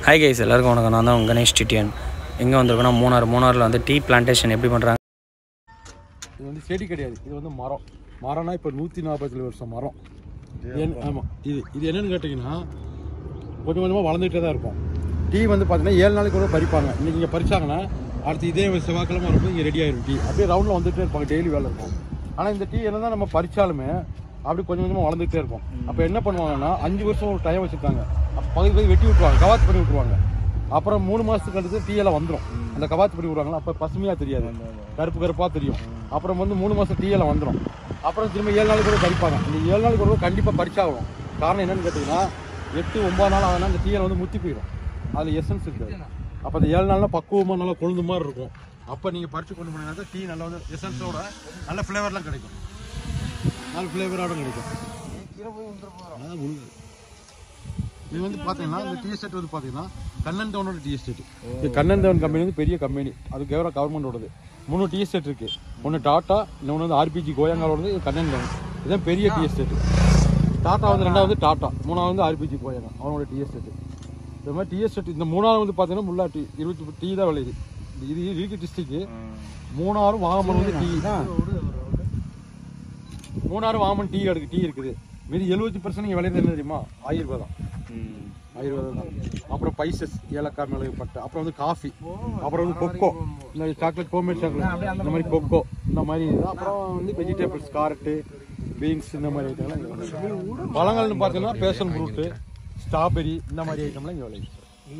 Hi guys எல்லாருக்கும் வணக்கம் நான் தான் உங்கள் கணேஷ் டிடியன் எங்கே வந்திருக்கோன்னா மூணார் மூணாரில் வந்து டீ பிளான்டேஷன் எப்படி பண்ணுறாங்க இது வந்து செடி கிடையாது இது வந்து மரம் மரம்னா இப்போ நூற்றி நாற்பத்தேழு வருஷம் மரம் ஏன்- ஆமா இது இது என்னன்னு கேட்டிங்கன்னா கொஞ்சம் கொஞ்சமாக வளர்ந்துகிட்டே தான் இருக்கும் டீ வந்து பார்த்தீங்கன்னா ஏழு நாளைக்கு கூட பறிப்பாங்க இன்னைக்கு இங்கே பறிச்சாங்கன்னா அடுத்து இதே செவ்வாய்க்கிழமை வரும்போது இங்கே ரெடி ஆயிரும் டீ அப்படியே ரவுண்டில் வந்துகிட்டே இருப்பாங்க டெய்லி வேலை இருக்கும் ஆனால் இந்த டீ என்னதான் நம்ம பறிச்சாலுமே அப்படி கொஞ்சம் கொஞ்சமாக வளர்ந்துகிட்டே இருக்கும் அப்போ என்ன பண்ணுவாங்கன்னா அஞ்சு வருஷம் ஒரு டைம் வச்சுருக்காங்க அப்போ பகுதி பகுதி வெட்டி விட்டுருவாங்க கவாத்து பண்ணி விட்டுருவாங்க அப்புறம் மூணு மாதத்துக்கு அடுத்து டீ எல்லாம் வந்துடும் அந்த கவாத்து பண்ணி விடுவாங்களா அப்போ பசுமையாக தெரியாது கருப்பு கருப்பாக தெரியும் அப்புறம் வந்து மூணு மாதம் டீ எல்லாம் வந்துடும் அப்புறம் திரும்ப ஏழு நாளைக்கு கூட பறிப்பாங்க இந்த ஏழு நாளைக்கு கூட கண்டிப்பாக பறிச்சாகணும் காரணம் என்னன்னு கேட்டிங்கன்னா எட்டு ஒன்பது நாள் ஆகுதுன்னா அந்த டீயில் வந்து முத்தி போயிடும் அதில் எசன்ஸ் இருக்காது அப்போ அந்த ஏழு நாள்னா பக்குவமாக நல்லா கொழுந்து மாதிரி இருக்கும் அப்போ நீங்கள் பறித்து கொண்டு போனீங்கன்னா டீ நல்லா வந்து எசன்ஸோட நல்ல ஃப்ளேவர்லாம் கிடைக்கும் நல்ல ஃப்ளேவரோட கிடைக்கும் அதான் உழுது இது வந்து பார்த்தீங்கன்னா இந்த டீ எஸ்டேட் வந்து பார்த்தீங்கன்னா கண்ணன் டவுனோட டீ எஸ்டேட் இது கண்ணன் டவுன் கம்பெனி வந்து பெரிய கம்பெனி அது கவர்மெண்ட் கவர்மெண்டோடது மூணு டீ எஸ்டேட் இருக்கு ஒன்று டாட்டா இன்னொன்று வந்து ஆர்பிஜி கோயங்காவோடது இது கண்ணன் டவுன் இதுதான் பெரிய டீ எஸ்டேட் டாட்டா வந்து ரெண்டாவது டாட்டா மூணாவது வந்து ஆர்பிஜி கோயங்கா அவனோட டீ எஸ்டேட் இந்த மாதிரி டீ எஸ்டேட் இந்த மூணாவது வந்து பார்த்தீங்கன்னா முல்லாட்டி இருபத்தி டீ தான் விளையுது இது இடுக்கி டிஸ்ட்ரிக்ட் மூணாறு வாகமன் வந்து டீ மூணாறு வாமன் டீ எடுக்கு டீ இருக்குது மீதி எழுபத்தி பர்சன்ட் நீங்கள் விளையிறது என்ன தெரியுமா ஆயுர்வேதம் ஆயுர்வேதம் தான் அப்புறம் பைசஸ் ஏலக்காய் மிளகு பட்டை அப்புறம் வந்து காஃபி அப்புறம் வந்து கொக்கோ இந்த சாக்லேட் ஹோம்மேட் சாக்லேட் இந்த மாதிரி கொக்கோ இந்த மாதிரி இது. அப்புறம் வந்து வெஜிடபிள்ஸ் காரட்டு பீன்ஸ் இந்த மாதிரி ஐட்டம்லாம் இங்க விளையுது. பழங்கள்னு பார்த்தீங்கன்னா பேஷன் ஃப்ரூட்டு ஸ்ட்ராபெரி இந்த மாதிரி ஐட்டம்லாம் இங்கே விளையுது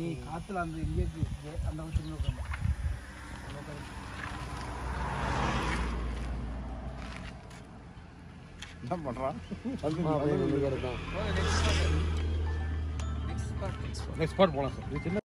என்ன பண்றான் நெக்ஸ்ட் ஸ்பாட் போகலாம் சார் இது சின்ன